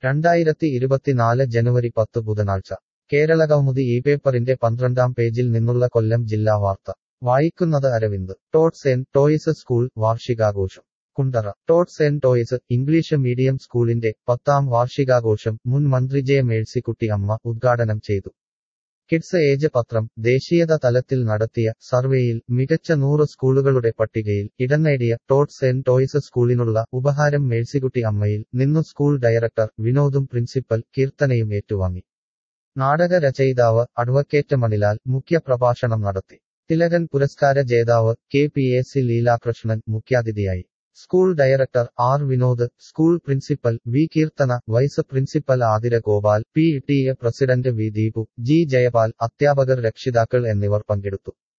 രണ്ടായിരത്തി ഇരുപത്തിനാല് ജനുവരി പത്ത് ബുധനാഴ്ച കേരളകൗമുദി ഈ പേപ്പറിന്റെ പന്ത്രണ്ടാം പേജിൽ നിന്നുള്ള കൊല്ലം ജില്ലാ വാർത്ത വായിക്കുന്നത് Aravind Tots n Toys school വാർഷികാഘോഷം Kundara Tots n Toys English medium സ്കൂളിന്റെ പത്താം വാർഷികാഘോഷം മുൻ മന്ത്രി ജെ മേഴ്സിക്കുട്ടി അമ്മ ഉദ്ഘാടനം ചെയ്തു കിഡ്സ് ഏജ് പത്രം ദേശീയത തലത്തിൽ നടത്തിയ സർവേയിൽ മികച്ച നൂറ് സ്കൂളുകളുടെ പട്ടികയിൽ ഇടം നേടിയ ടോട്ട്സ് എൻ ടോയ്സ് സ്കൂളിനുള്ള ഉപഹാരം മേഴ്സിക്കുട്ടി അമ്മയിൽ നിന്നു സ്കൂൾ ഡയറക്ടർ വിനോദും പ്രിൻസിപ്പൽ കീർത്തനയും ഏറ്റുവാങ്ങി നാടക രചയിതാവ് അഡ്വക്കേറ്റ് മണിലാൽ മുഖ്യ പ്രഭാഷണം നടത്തി തിലകൻ പുരസ്കാര ജേതാവ് K P A C Leelakrishnan മുഖ്യാതിഥിയായി school director R Vinod school principal V Keerthana vice principal Athira Gopal P T A president V Deepu G Jayapal അധ്യാപകർ രക്ഷിതാക്കൾ എന്നിവർ പങ്കെടുത്തു